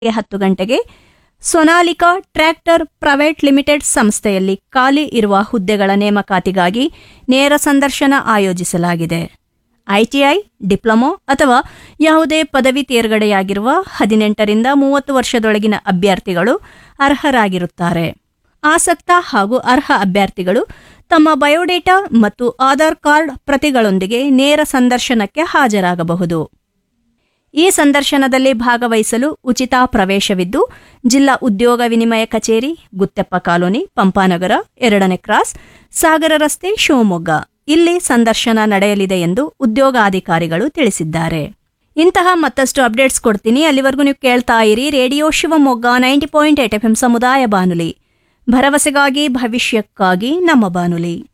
ಹತ್ತು ಗಂಟೆಗೆ Sonalika tractor private limited ಸಂಸ್ಥೆಯಲ್ಲಿ ಖಾಲಿ ಇರುವ ಹುದ್ದೆಗಳ ನೇಮಕಾತಿಗಾಗಿ ನೇರ ಸಂದರ್ಶನ ಆಯೋಜಿಸಲಾಗಿದೆ ಐಟಿಐ ಡಿಪ್ಲೊಮೊ ಅಥವಾ ಯಾವುದೇ ಪದವಿ ತೇರ್ಗಡೆಯಾಗಿರುವ ಹದಿನೆಂಟರಿಂದ ಮೂವತ್ತು ವರ್ಷದೊಳಗಿನ ಅಭ್ಯರ್ಥಿಗಳು ಅರ್ಹರಾಗಿರುತ್ತಾರೆ ಆಸಕ್ತ ಹಾಗೂ ಅರ್ಹ ಅಭ್ಯರ್ಥಿಗಳು ತಮ್ಮ ಬಯೋಡೇಟಾ ಮತ್ತು ಆಧಾರ್ ಕಾರ್ಡ್ ಪ್ರತಿಗಳೊಂದಿಗೆ ನೇರ ಸಂದರ್ಶನಕ್ಕೆ ಹಾಜರಾಗಬಹುದು ಈ ಸಂದರ್ಶನದಲ್ಲಿ ಭಾಗವಹಿಸಲು ಉಚಿತ ಪ್ರವೇಶವಿದ್ದು ಜಿಲ್ಲಾ ಉದ್ಯೋಗ ವಿನಿಮಯ ಕಚೇರಿ ಗುತ್ತೆಪ್ಪ ಕಾಲೋನಿ ಪಂಪಾನಗರ ಎರಡನೇ ಕ್ರಾಸ್ ಸಾಗರ ರಸ್ತೆ ಶಿವಮೊಗ್ಗ ಇಲ್ಲಿ ಸಂದರ್ಶನ ನಡೆಯಲಿದೆ ಎಂದು ಉದ್ಯೋಗಾಧಿಕಾರಿಗಳು ತಿಳಿಸಿದ್ದಾರೆ ಇಂತಹ ಮತ್ತಷ್ಟು ಅಪ್ಡೇಟ್ಸ್ ಕೊಡ್ತೀನಿ ಅಲ್ಲಿವರೆಗೂ ನೀವು ಕೇಳ್ತಾ ಇರಿ radio Shivamogga ninety point eight F ಸಮುದಾಯ ಬಾನುಲಿ ಭರವಸೆಗಾಗಿ ಭವಿಷ್ಯಕ್ಕಾಗಿ ನಮ್ಮ ಬಾನುಲಿ